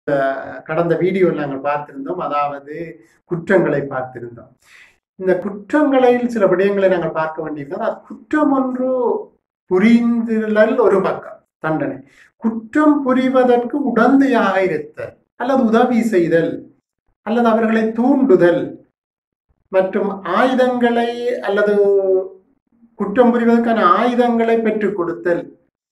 கடந்த வீடியோவில் நாங்கள் பார்த்திருந்தோம் அதாவது குற்றங்களை பார்த்திருந்தோம் இந்த குற்றங்களில் சில விடயங்களை நாங்கள் பார்க்க வேண்டியிருந்தோம் அது குற்றம் ஒன்று புரிந்துள்ளல் ஒரு பக்கம் தண்டனை குற்றம் புரிவதற்கு உடந்தையாக இருத்தல் அல்லது உதவி செய்தல் அல்லது அவர்களை தூண்டுதல் மற்றும் ஆயுதங்களை அல்லது குற்றம் புரிவதற்கான ஆயுதங்களை பெற்றுக் கொடுத்தல்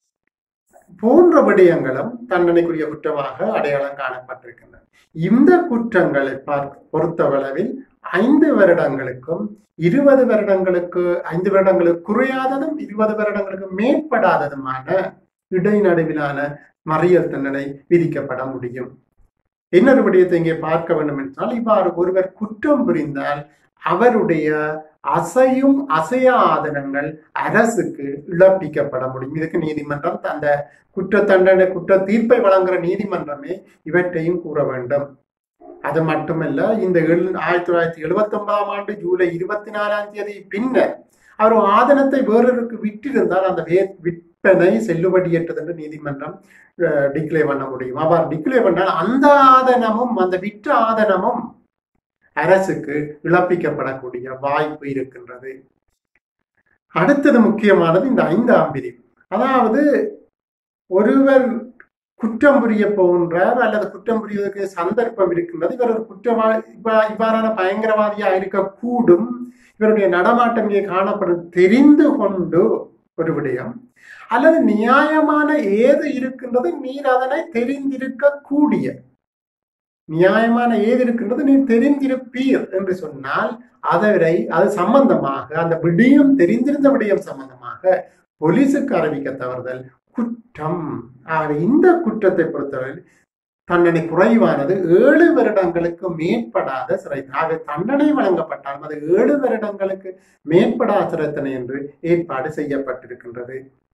போன்ற விடயங்களும் தண்டனைக்குரிய குற்றமாக அடையாளம் காணப்பட்டிருக்கின்றன இந்த குற்றங்களை பார்க்க பொறுத்தவளவில் ஐந்து வருடங்களுக்கும் இருபது வருடங்களுக்கு ஐந்து வருடங்களுக்கு குறையாததும் இருபது வருடங்களுக்கு மேற்படாததுமான இடைநடுவிலான மறியல் தண்டனை விதிக்கப்பட முடியும் இன்னொரு விடயத்தை இங்கே பார்க்க வேண்டும் என்றால் இவ்வாறு ஒருவர் குற்றம் புரிந்தால் அவருடைய அசையும் அசையா ஆதனங்கள் அரசுக்கு இழப்பிக்கப்பட முடியும் இதுக்கு நீதிமன்றம் அந்த குற்ற தண்டனை குற்ற தீர்ப்பை வழங்குகிற நீதிமன்றமே இவற்றையும் கூற வேண்டும் அது மட்டுமல்ல இந்த எழு ஆயிரத்தி தொள்ளாயிரத்தி எழுபத்தி ஒன்பதாம் ஆண்டு ஜூலை இருபத்தி நாலாம் தேதி பின்னர் அவர் ஆதனத்தை வேறொருக்கு விட்டிருந்தால் அந்த வே விற்பனை செல்லுபடியற்றது என்று நீதிமன்றம் டிக்ளேர் பண்ண முடியும் அவ்வாறு டிக்ளேர் பண்ணால் அந்த ஆதனமும் அந்த விற்ற ஆதனமும் அரசுக்கு இழப்பிக்கப்படக்கூடிய வாய்ப்பு இருக்கின்றது அடுத்தது முக்கியமானது இந்த ஐந்தாம் பிரிவு அதாவது ஒருவர் குற்றம் புரிய போகின்றார் அல்லது குற்றம் புரிவதற்கு சந்தர்ப்பம் இருக்கின்றது இவர் ஒரு குற்றவா இவ்வாறான பயங்கரவாதியா இருக்கக்கூடும் இவருடைய நடமாட்டம் இங்கே காணப்படும் தெரிந்து கொண்டு ஒரு விடயம் அல்லது நியாயமான ஏது இருக்கின்றது நீர் அதனை தெரிந்திருக்க கூடிய நியாயமான ஏது இருக்கின்றது நீர் தெரிந்திருப்பீர் என்று சொன்னால் அதனை அது சம்பந்தமாக அந்த விடயம் தெரிந்திருந்த விடயம் சம்பந்தமாக போலீசுக்கு அறிவிக்க தவறுதல் குற்றம் ஆக இந்த குற்றத்தை பொறுத்தவரை தண்டனை குறைவானது ஏழு வருடங்களுக்கு மேற்படாத சிறை ஆக தண்டனை வழங்கப்பட்டாலும் அது ஏழு வருடங்களுக்கு மேற்படாத சிறைத்தனை என்று ஏற்பாடு செய்யப்பட்டிருக்கின்றது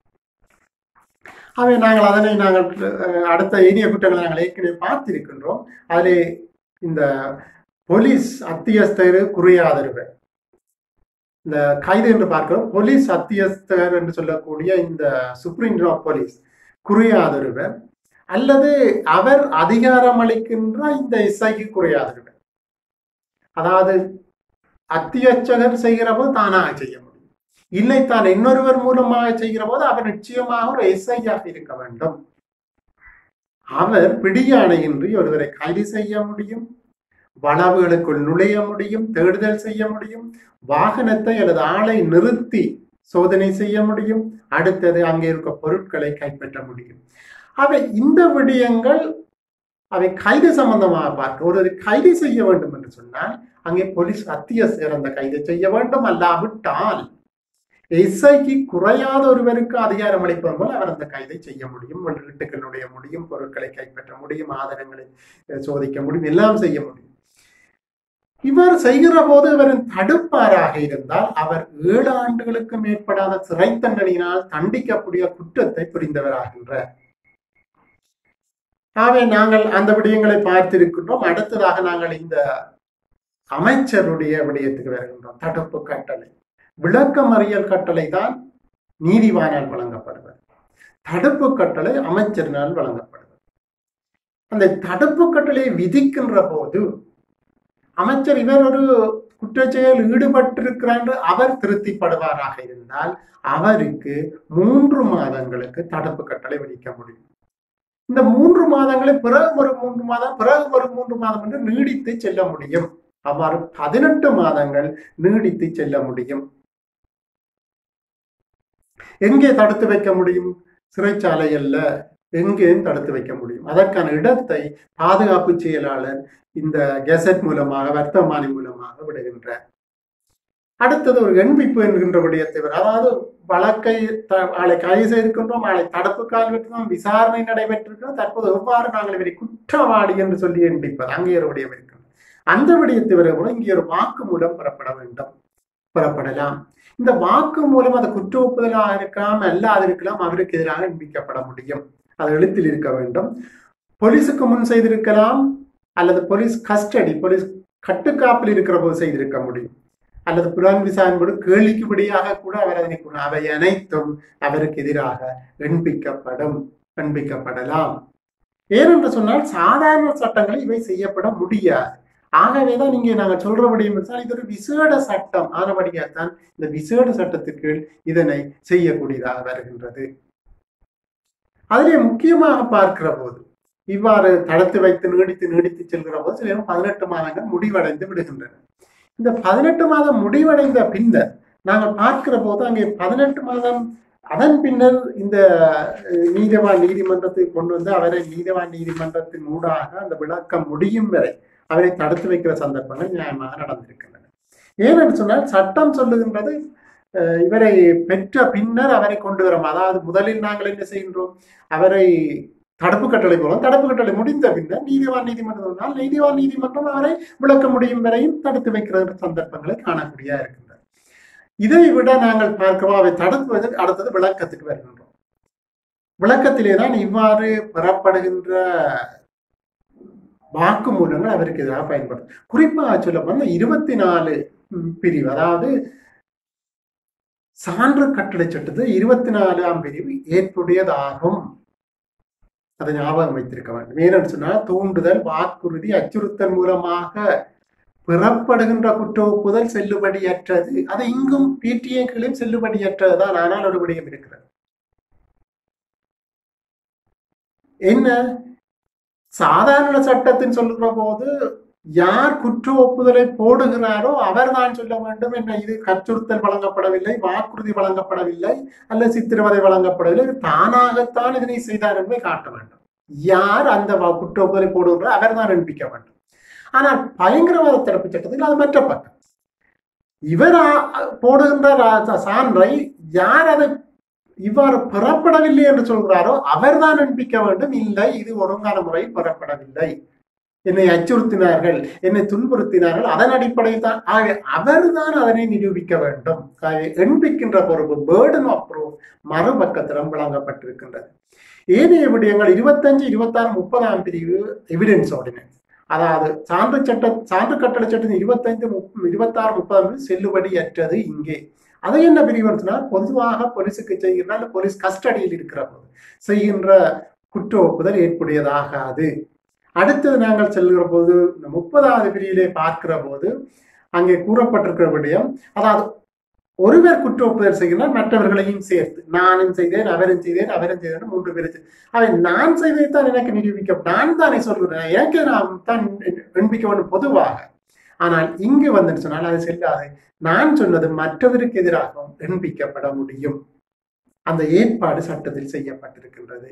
ஆகவே நாங்கள் அதனை நாங்கள் அடுத்த இனிய குற்றங்களை நாங்கள் ஏற்கனவே பார்த்திருக்கின்றோம் அதிலே இந்த போலீஸ் அத்தியஸ்தர் குறையாதருவர் இந்த கைது என்று பார்க்கிறோம் போலீஸ் அத்தியஸ்தர் என்று சொல்லக்கூடிய இந்த சுப்ரீம் போலீஸ் குறையாதொருவர் அல்லது அவர் அதிகாரம் அளிக்கின்ற இந்த இசைக்கு குறையாதொருவர் அதாவது அத்தியட்சகர் செய்கிற போது தானாக செய்ய முடியும் இல்லை தான் இன்னொருவர் மூலமாக செய்கிற போது அவர் நிச்சயமாக ஒரு எஸ்ஐயாக இருக்க வேண்டும் அவர் பிடியாணையின்றி ஒருவரை கைது செய்ய முடியும் வளவுகளுக்குள் நுழைய முடியும் தேடுதல் செய்ய முடியும் வாகனத்தை அல்லது ஆளை நிறுத்தி சோதனை செய்ய முடியும் அடுத்தது அங்கே இருக்க பொருட்களை கைப்பற்ற முடியும் அவை இந்த விடயங்கள் அவை கைது சம்பந்தமாக பார்க்க ஒரு கைது செய்ய வேண்டும் என்று சொன்னால் அங்கே போலீஸ் அத்தியஸ்தர் அந்த கைது செய்ய வேண்டும் அல்லாவிட்டால் எஸ்ஐக்கு குறையாத ஒருவருக்கு அதிகாரம் அளிப்பது போல் அவர் அந்த கைதை செய்ய முடியும் வீட்டுக்கள் நுழைய முடியும் பொருட்களை கைப்பற்ற முடியும் ஆதாரங்களை சோதிக்க முடியும் எல்லாம் செய்ய முடியும் இவர் செய்கிற போது இவரின் தடுப்பாராக இருந்தால் அவர் ஏழு ஆண்டுகளுக்கு மேற்படாத சிறை தண்டனையினால் தண்டிக்கக்கூடிய குற்றத்தை புரிந்தவராகின்றார் ஆகவே நாங்கள் அந்த விடயங்களை பார்த்திருக்கின்றோம் அடுத்ததாக நாங்கள் இந்த அமைச்சருடைய விடயத்துக்கு வருகின்றோம் தடுப்பு கட்டளை விளக்கமறியல் கட்டளை தான் நீதிவானால் வழங்கப்படுவது தடுப்பு கட்டளை அமைச்சரினால் வழங்கப்படுவது அந்த தடுப்பு கட்டளையை விதிக்கின்ற போது அமைச்சர் இவர் ஒரு குற்றச்செயல் ஈடுபட்டிருக்கிறார் என்று அவர் திருப்திப்படுவாராக இருந்தால் அவருக்கு மூன்று மாதங்களுக்கு தடுப்பு கட்டளை விதிக்க முடியும் இந்த மூன்று மாதங்களை பிறகு ஒரு மூன்று மாதம் பிறகு ஒரு மூன்று மாதம் என்று நீடித்து செல்ல முடியும் அவ்வாறு பதினெட்டு மாதங்கள் நீடித்து செல்ல முடியும் எங்கே தடுத்து வைக்க முடியும் சிறைச்சாலைகள்ல எங்கேயும் தடுத்து வைக்க முடியும் அதற்கான இடத்தை பாதுகாப்பு செயலாளர் இந்த கெசட் மூலமாக வர்த்தமானி மூலமாக விடுகின்றார் அடுத்தது ஒரு எண்பிப்பு என்கின்ற விடயத்தை அதாவது வழக்கை ஆளை கைது செய்திருக்கின்றோம் ஆளை தடுப்பு கால்விட்டோம் விசாரணை நடைபெற்றிருக்கிறோம் தற்போது எவ்வாறு நாங்கள் இவரை குற்றவாளி என்று சொல்லி எண்பிப்பது அங்கே ஒரு விடயம் இருக்கிறது அந்த விடயத்தை வரை கூட இங்கே ஒரு வாக்கு மூலம் பெறப்பட வேண்டும் பெறப்படலாம் இந்த வாக்கு மூலம் அது குற்ற ஒப்புதலாக இருக்கலாம் அல்லாது இருக்கலாம் அவருக்கு எதிராக எண்பிக்கப்பட முடியும் அது எழுத்தில் இருக்க வேண்டும் போலீஸுக்கு முன் செய்திருக்கலாம் அல்லது போலீஸ் கஸ்டடி போலீஸ் கட்டுக்காப்பில் இருக்கிற போது செய்திருக்க முடியும் அல்லது புலன் விசாரணையோடு கேள்விக்கு விடையாக கூட அவர் அதனை அவை அனைத்தும் அவருக்கு எதிராக எண்பிக்கப்படும் எண்பிக்கப்படலாம் ஏனென்று சொன்னால் சாதாரண சட்டங்களை இவை செய்யப்பட முடியாது ஆகவேதான் நீங்க நாங்க சொல்றபடி என்றால் இது ஒரு விசேட சட்டம் ஆனபடியாத்தான் இந்த விசேட சட்டத்துக்கு இதனை செய்யக்கூடியதாக வருகின்றது அதிலே முக்கியமாக பார்க்கிற போது இவ்வாறு தடுத்து வைத்து நீடித்து நீடித்து செல்கிற போது சில பதினெட்டு மாதங்கள் முடிவடைந்து விடுகின்றன இந்த பதினெட்டு மாதம் முடிவடைந்த பின்னர் நாங்கள் பார்க்கிற போது அங்கே பதினெட்டு மாதம் அதன் பின்னர் இந்த அஹ், நீதவான் நீதிமன்றத்தை கொண்டு வந்து அவரை நீதவான் நீதிமன்றத்தின் ஊடாக அந்த விளக்கம் முடியும் வரை அவரை தடுத்து வைக்கிற சந்தர்ப்பங்கள் நியாயமாக நடந்திருக்கின்றன ஏனென்று சொன்னால் சட்டம் சொல்லுகின்றது அஹ், இவரை பெற்ற பின்னர் அவரை கொண்டு வரும் அதாவது முதலில் நாங்கள் என்ன செய்கின்றோம் அவரை தடுப்பு கட்டளை மூலம் தடுப்பு கட்டளை முடிந்த பின்னர் நீதிவான் நீதிமன்றம் சொன்னால் நீதிவான் நீதிமன்றம் அவரை விளக்க முடியும் வரையும் தடுத்து வைக்கிற சந்தர்ப்பங்களை காணக்கூடியதா இருக்கின்றது இதை விட நாங்கள் பார்க்கிறோம் அவை தடுப்பது அடுத்தது விளக்கத்துக்கு வருகின்றோம் விளக்கத்திலே தான் இவ்வாறு பெறப்படுகின்ற வாக்குமூலங்கள் அவருக்கு எதிராக பயன்படும் குறிப்பாக சொல்ல போனா இருபத்தி நாலு பிரிவு அதாவது சான்று கட்டளை சட்டத்து இருபத்தி நாலாம் பிரிவு ஏற்புடையதாகும் அதை ஞாபகம் வைத்திருக்க வேண்டும் ஏனென்று சொன்னால் தூண்டுதல் வாக்குறுதி அச்சுறுத்தல் மூலமாக பெறப்படுகின்ற குற்ற ஒப்புதல் செல்லுபடியற்றது அது இங்கும் பிடிஏக்களில் செல்லுபடியற்றதுதான் ஆனால் ஒரு விடயம் இருக்கிறது என்ன சாதாரண சட்டத்தின் சொல்லுகிற போது யார் குற்ற ஒப்புதலை போடுகிறாரோ அவர் தான் சொல்ல வேண்டும் என்ன இது கச்சுறுத்தல் வழங்கப்படவில்லை வாக்குறுதி வழங்கப்படவில்லை அல்ல சித்திரவதை வழங்கப்படவில்லை இது தானாகத்தான் இதனை செய்தார் என்பதை காட்ட வேண்டும் யார் அந்த வா- குற்ற ஒப்புதலை போடுகிறாரோ அவர் தான் அனுப்பிக்க வேண்டும் ஆனால் பயங்கரவாத தடுப்பு சட்டத்தில் அது மற்ற பக்கம் இவர் ஆ- போடுகின்ற ரா- சான்றை யார் அதை இவ்வாறு பெறப்படவில்லை என்று சொல்கிறாரோ அவர்தான் அனுப்பிக்க வேண்டும் இல்லை இது ஒழுங்கான முறையில் பெறப்படவில்லை என்னை அச்சுறுத்தினார்கள் என்னை துன்புறுத்தினார்கள் அதன் அடிப்படையில் தான் ஆகவே அவர்தான் அதனை நிரூபிக்க வேண்டும் ஆகவே எண்பிக்கின்ற பொறுப்பு பேர்டன் ஆஃப் ப்ரூஃப் மறுபக்கத்திடம் வழங்கப்பட்டிருக்கின்றது ஏனைய விடயங்கள் இருபத்தஞ்சு இருபத்தாறு முப்பதாம் பிரிவு எவிடன்ஸ் ஆர்டினன்ஸ் அதாவது சான்று சட்ட சான்று கட்டளை சட்டம் இருபத்தைந்து முப்- இருபத்தாறு முப்பதாம் பிரிவு செல்லுபடியற்றது இங்கே அதை என்ன பிரிவுன்னு சொன்னால் பொதுவாக போலீஸுக்கு செய்கின்ற அல்லது போலீஸ் கஸ்டடியில் இருக்கிற போது செய்கின்ற குற்ற ஒப்புதல் ஏற்புடையதாகாது அடுத்தது நாங்கள் செல்கிற போது இந்த முப்பதாவது பிரிவிலே பார்க்கிற போது அங்கே கூறப்பட்டிருக்கிற விடயம் அதாவது ஒருவர் குற்ற ஒப்புதல் செய்கிறார் மற்றவர்களையும் சேர்த்து நானும் செய்தேன் அவரும் செய்தேன் அவரும் செய்தேன் மூன்று பேர் செய்தேன். அவன் நான் செய்ததைத்தான் எனக்கு நிரூபிக்க நான் தானே சொல்கிறேன் எனக்கு நான் தான் எண்பிக்க வேண்டும் பொதுவாக ஆனால் இங்கு வந்து சொன்னால் அது செல்லாது நான் சொன்னது மற்றவருக்கு எதிராகவும் எண்பிக்கப்பட முடியும் அந்த ஏற்பாடு சட்டத்தில் செய்யப்பட்டிருக்கின்றது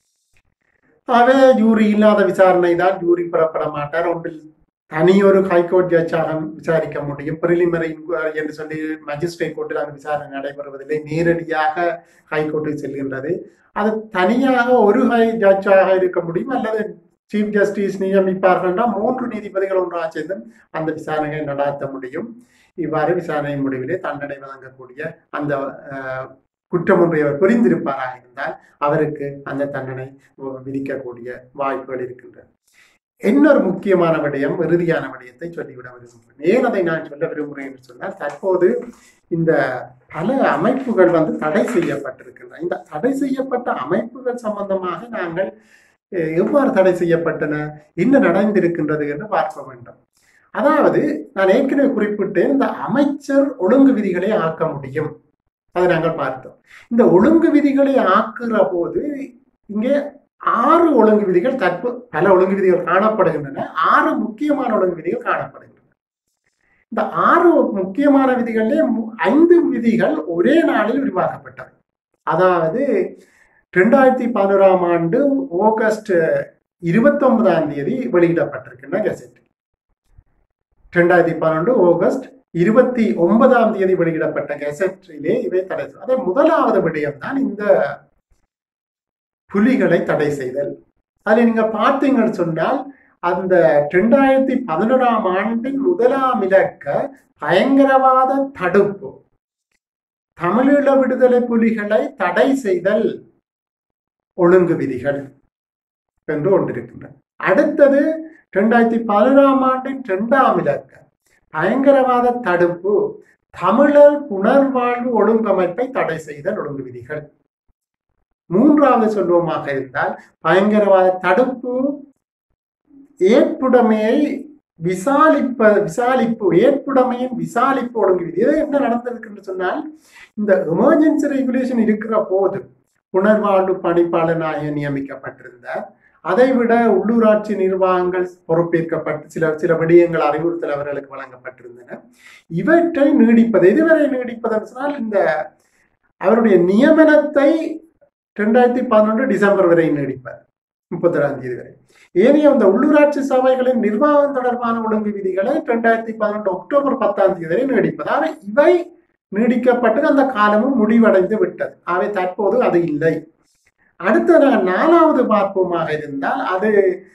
ஆகவே ஜூரி இல்லாத விசாரணை தான் ஜூரி பெறப்பட மாட்டார் ஒன்றில் தனியொரு ஹைகோர்ட் ஜட்ஜாக விசாரிக்க முடியும் பிரிலிமரி என்று சொல்லி மஜிஸ்ட்ரேட் கோர்ட்டில் அந்த விசாரணை நடைபெறுவதில்லை நேரடியாக ஹைகோர்ட்டுக்கு செல்கின்றது அது தனியாக ஒரு ஹை ஜட்ஜாக இருக்க முடியும் அல்லது சீஃப் ஜஸ்டிஸ் நியமிப்பார்கள்னா மூன்று நீதிபதிகள் ஒன்றாக சேர்ந்து அந்த விசாரணையை நடாத்த முடியும் இவ்வாறு விசாரணை முடிவிலே தண்டனை வழங்கக்கூடிய அந்த அஹ், குற்றம் ஒன்றை அவர் புரிந்திருப்பாராக இருந்தால் அவருக்கு அந்த தண்டனை விதிக்கக்கூடிய வாய்ப்புகள் இருக்கின்றன இன்னொரு முக்கியமான விடயம் இறுதியான விடயத்தை சொல்லிவிட விரும்புகிறேன் ஏன் அதை நான் சொல்ல விரும்புகிறேன் என்று சொன்னால் தற்போது இந்த பல அமைப்புகள் வந்து தடை செய்யப்பட்டிருக்கின்றன இந்த தடை செய்யப்பட்ட அமைப்புகள் சம்பந்தமாக நாங்கள் அஹ், எவ்வாறு தடை செய்யப்பட்டன என்ன நடந்திருக்கின்றது என்று பார்க்க வேண்டும் அதாவது நான் ஏற்கனவே குறிப்பிட்டேன் இந்த அமைச்சர் ஒழுங்கு விதிகளை ஆக்க முடியும் அதை நாங்கள் பார்த்தோம் இந்த ஒழுங்கு விதிகளை ஆக்குற போது இங்கே ஆறு ஒழுங்கு விதிகள் தற்போ பல ஒழுங்கு விதிகள் காணப்படுகின்றன ஆறு முக்கியமான ஒழுங்கு விதிகள் காணப்படுகின்றன இந்த ஆறு முக்கியமான விதிகளிலே மு- ஐந்து விதிகள் ஒரே நாளில் உருவாக்கப்பட்டவை அதாவது ரெண்டாயிரத்தி பதினோராம் ஆண்டு ஆகஸ்ட் இருபத்தி ஒன்பதாம் தேதி வெளியிடப்பட்டிருக்கின்ற கெசட் ரெண்டாயிரத்தி பன்னெண்டு ஆகஸ்ட் இருபத்தி ஒன்பதாம் தேதி வெளியிடப்பட்ட கெசட்டிலே இவை தடை செய்ய- அதே முதலாவது விடயம் தான் இந்த புலிகளை தடை செய்தல் அதில் நீங்க பார்த்தீங்கன்னு சொன்னால் அந்த ரெண்டாயிரத்தி பதினோராம் ஆண்டின் முதலாம் இலக்க பயங்கரவாத தடுப்பு தமிழீழ விடுதலை புலிகளை தடை செய்தல் ஒழுங்கு விதிகள் என்று ஒன்றிருக்கின்றன அடுத்தது ரெண்டாயிரத்தி பதினோராம் ஆண்டின் இரண்டாம் இலக்க பயங்கரவாத தடுப்பு தமிழர் புனர்வாழ்வு ஒழுங்கமைப்பை தடை செய்தல் ஒழுங்கு விதிகள் மூன்றாவது சொல்லுவோமாக இருந்தால் பயங்கரவாத தடுப்பு ஏற்புடைமையை விசாலிப்ப விசாலிப்பு ஏற்புடைமையின் விசாலிப்பு ஒழுங்கு விதி இது என்ன நடந்திருக்குன்னு சொன்னால் இந்த எமர்ஜென்சி ரெகுலேஷன் இருக்கிற போது புனர்வாழ்வு பணிப்பாளனாக நியமிக்கப்பட்டிருந்தார் அதைவிட உள்ளூராட்சி நிர்வாகங்கள் பொறுப்பேற்கப்பட்டு சில சில விடயங்கள் அறிவுறுத்தல் அவர்களுக்கு வழங்கப்பட்டிருந்தன இவற்றை நீடிப்பது எதுவரை நீடிப்பதுன்னு சொன்னால் இந்த அவருடைய நியமனத்தை ரெண்டாயிரத்தி பதினொன்று டிசம்பர் வரை நீடிப்பார் முப்பத்தொராம் தேதி வரை ஏனைய அந்த உள்ளூராட்சி சபைகளின் நிர்வாகம் தொடர்பான ஒழுங்கு விதிகளை ரெண்டாயிரத்தி பதினெட்டு அக்டோபர் பத்தாம் தேதி வரை நீடிப்பதாக இவை நீடிக்கப்பட்டு அந்த காலமும் முடிவடைந்து விட்டது அவை தற்போது அது இல்லை அடுத்த நான் நாலாவது பார்ப்போமாக இருந்தால் அது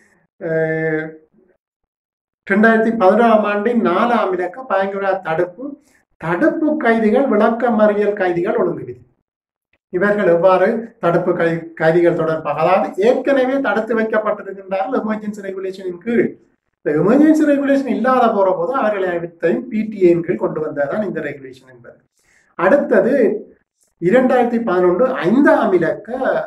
ரெண்டாயிரத்தி பதினோராம் ஆண்டின் நாலாம் இலக்க பயங்கர தடுப்பு தடுப்பு கைதிகள் விளக்க மறியல் கைதிகள் ஒழுங்கு விதி இவர்கள் எவ்வாறு தடுப்பு கை கைதிகள் தொடர்பாக அதாவது ஏற்கனவே தடுத்து வைக்கப்பட்டிருக்கின்றார்கள் எமர்ஜென்சி ரெகுலேஷனின் கீழ் இந்த எமர்ஜென்சி ரெகுலேஷன் இல்லாத போற போது அவர்களை அனைத்தையும் பிடிஏன் கீழ் கொண்டு வந்ததுதான் இந்த ரெகுலேஷன் என்பது அடுத்தது இரண்டாயிரத்தி பதினொன்று ஐந்தாம் இலக்க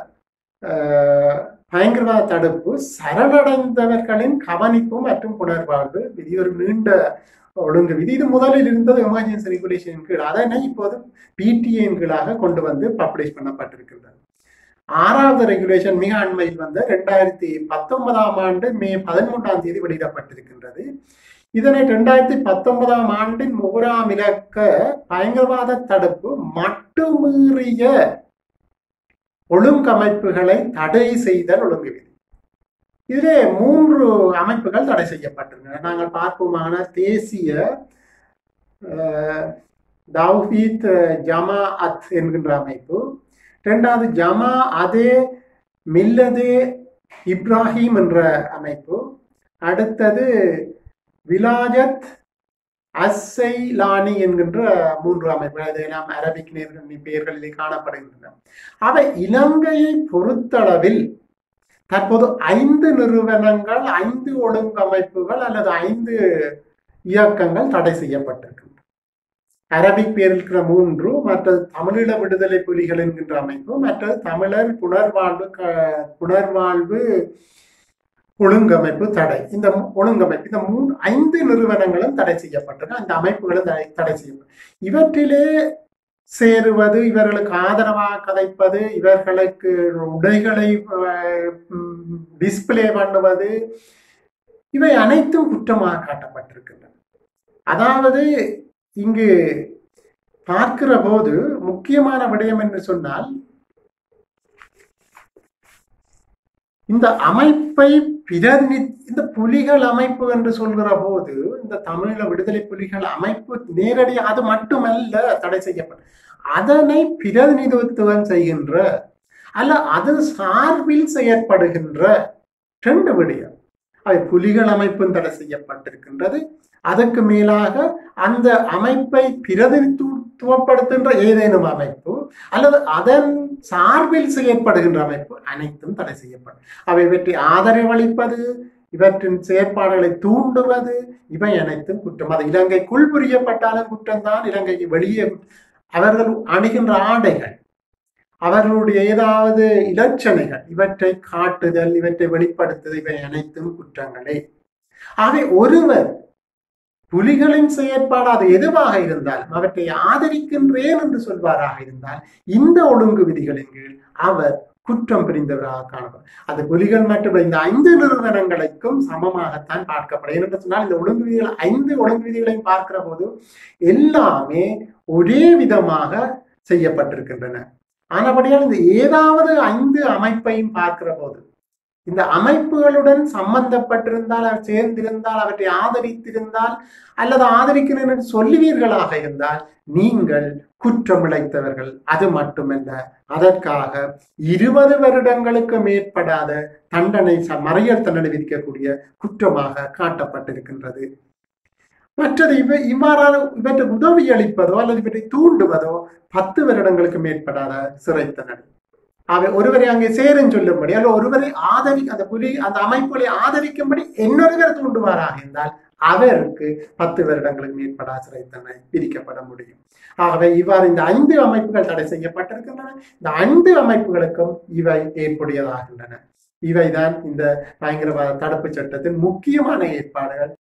பயங்கரவாத தடுப்பு சரணடைந்தவர்களின் கவனிப்பு மற்றும் புனர்வாழ்வு விதி ஒரு நீண்ட ஒழுங்கு விதி இது முதலில் இருந்தது எமர்ஜென்சி ரெகுலேஷன் கீழ் அதனை இப்போது பிடிஏன் கீழாக கொண்டு வந்து பப்ளிஷ் பண்ணப்பட்டிருக்கின்றது ஆறாவது ரெகுலேஷன் மிக அண்மையில் வந்த ரெண்டாயிரத்தி பத்தொன்பதாம் ஆண்டு மே பதிமூன்றாம் தேதி வெளியிடப்பட்டிருக்கின்றது இதனை ரெண்டாயிரத்தி பத்தொன்பதாம் ஆண்டின் முகராம் இலக்க பயங்கரவாத தடுப்பு மட்டுமீறிய ஒழுங்கமைப்புகளை தடை செய்தல் ஒழுங்கு விதி இதிலே மூன்று அமைப்புகள் தடை செய்யப்பட்டிருக்கின்றன நாங்கள் பார்ப்போமான தேசிய தௌஹீத் ஜமா அத் என்கின்ற அமைப்பு இரண்டாவது ஜமா அதே மில்லதே இப்ராஹிம் என்ற அமைப்பு அடுத்தது விலாஜத் அஸ்ஸைலானி என்கின்ற மூன்று அமைப்புகள் இதெல்லாம் அரபிக் பெயர்களிலே காணப்படுகின்றன அவை இலங்கையை பொறுத்தளவில் தற்போது ஐந்து நிறுவனங்கள் ஐந்து ஒழுங்கமைப்புகள் அல்லது ஐந்து இயக்கங்கள் தடை செய்யப்பட்டிருக்கின்றன அரபிக் பேரில் இருக்கிற மூன்று மற்றது தமிழீழ விடுதலை புலிகள் என்கின்ற அமைப்பு மற்றது தமிழர் புனர்வாழ்வு புனர்வாழ்வு ஒழுங்கமைப்பு தடை இந்த ஒழுங்கமைப்பு இந்த மூன்று ஐந்து நிறுவனங்களும் தடை செய்யப்பட்டன அந்த அமைப்புகளும் தடை தடை செய்யப்படும் இவற்றிலே சேருவது இவர்களுக்கு ஆதரவாக கதைப்பது இவர்களுக்கு உடைகளை டிஸ்பிளே பண்ணுவது இவை அனைத்தும் குற்றமாக காட்டப்பட்டிருக்கின்றன அதாவது இங்கு பார்க்கிற போது முக்கியமான விடயம் என்று சொன்னால் இந்த அமைப்பை பிரதிநி இந்த புலிகள் அமைப்பு என்று சொல்கிற போது இந்த தமிழீழ விடுதலை புலிகள் அமைப்பு நேரடியாக அது மட்டுமல்ல தடை செய்யப்படும் அதனை பிரதிநிதித்துவம் செய்கின்ற அல்ல அது சார்பில் செயற்படுகின்ற ரெண்டு விடயம் அவை புலிகள் அமைப்பும் தடை செய்யப்பட்டிருக்கின்றது அதற்கு மேலாக அந்த அமைப்பை பிரதிநிதித்துவப்படுத்துகின்ற ஏதேனும் அமைப்பு அல்லது அதன் சார்பில் செயற்படுகின்ற அமைப்பு அனைத்தும் தடை செய்யப்படும் அவை பற்றி ஆதரவளிப்பது இவற்றின் செயற்பாடுகளை தூண்டுவது இவை அனைத்தும் குற்றம் அது இலங்கைக்குள் புரியப்பட்டாலும் குற்றம்தான் இலங்கைக்கு வெளியே அவர்கள் அணுகின்ற ஆடைகள் அவர்களுடைய ஏதாவது இலட்சணைகள் இவற்றை காட்டுதல் இவற்றை வெளிப்படுத்துதல் இவை அனைத்தும் குற்றங்களே ஆகவே ஒருவர் புலிகளின் செயற்பாடு அது எதுவாக இருந்தாலும் அவற்றை ஆதரிக்கின்றேன் என்று சொல்வாராக இருந்தால் இந்த ஒழுங்கு விதிகளின் கீழ் அவர் குற்றம் புரிந்தவராக காணப்படும் அது புலிகள் மட்டும் இந்த ஐந்து நிறுவனங்களுக்கும் சமமாகத்தான் பார்க்கப்படும் என்று சொன்னால் இந்த ஒழுங்கு விதிகள் ஐந்து ஒழுங்கு விதிகளையும் பார்க்கிற போது எல்லாமே ஒரே விதமாக செய்யப்பட்டிருக்கின்றன ஆனபடியால் இந்த ஏதாவது ஐந்து அமைப்பையும் பார்க்கிற போது இந்த அமைப்புகளுடன் சம்பந்தப்பட்டிருந்தால் அவர் சேர்ந்திருந்தால் அவற்றை ஆதரித்திருந்தால் அல்லது ஆதரிக்கிறேன் என்று சொல்லுவீர்களாக இருந்தால் நீங்கள் குற்றம் இழைத்தவர்கள் அது மட்டுமல்ல அதற்காக இருபது வருடங்களுக்கு மேற்படாத தண்டனை மறியல் தண்டனை விதிக்கக்கூடிய குற்றமாக காட்டப்பட்டிருக்கின்றது மற்றது இவ இவ்வாறான இவற்றை உதவி அளிப்பதோ அல்லது இவற்றை தூண்டுவதோ பத்து வருடங்களுக்கு மேற்படாத சிறை தண்டனை அவை ஒருவரை அங்கே சேரும் சொல்லும்படி அல்ல ஒருவரை ஆதரி அந்த புலி அந்த அமைப்புகளை ஆதரிக்கும்படி இன்னொருவர் தூண்டுவாராக இருந்தால் அவருக்கு பத்து வருடங்களுக்கு மேற்பட சிறை தண்டனை விதிக்கப்பட முடியும் ஆகவே இவ்வாறு இந்த ஐந்து அமைப்புகள் தடை செய்யப்பட்டிருக்கின்றன இந்த ஐந்து அமைப்புகளுக்கும் இவை ஏற்புடையதாகின்றன இவைதான் இந்த பயங்கரவாத தடுப்பு சட்டத்தின் முக்கியமான ஏற்பாடுகள்